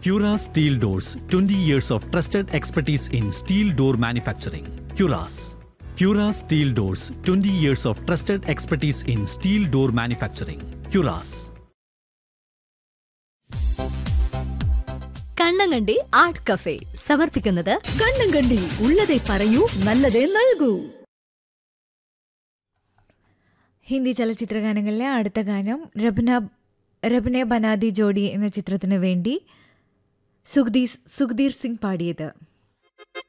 Cura Steel Doors 20 years of trusted expertise in steel door manufacturing. Curas. Cura Steel Doors 20 years of trusted expertise in steel door manufacturing. Curas. Kannankandi art cafe സമർപ്പിക്കുന്നത് കണ്ണങ്കണ്ടി ഉള്ളതേ പറയൂ നല്ലതേ നൽകൂ ഹിന്ദി ചലച്ചിത്ര ഗാനങ്ങളിലെ അടുത്ത ഗാനം രബന രബനെ ബനാദി ജോഡി എന്ന ചിത്രത്തിനു വേണ്ടി സുഖ്ദീർ സുഖ്ദീർ സിംഗ് പാടിയത്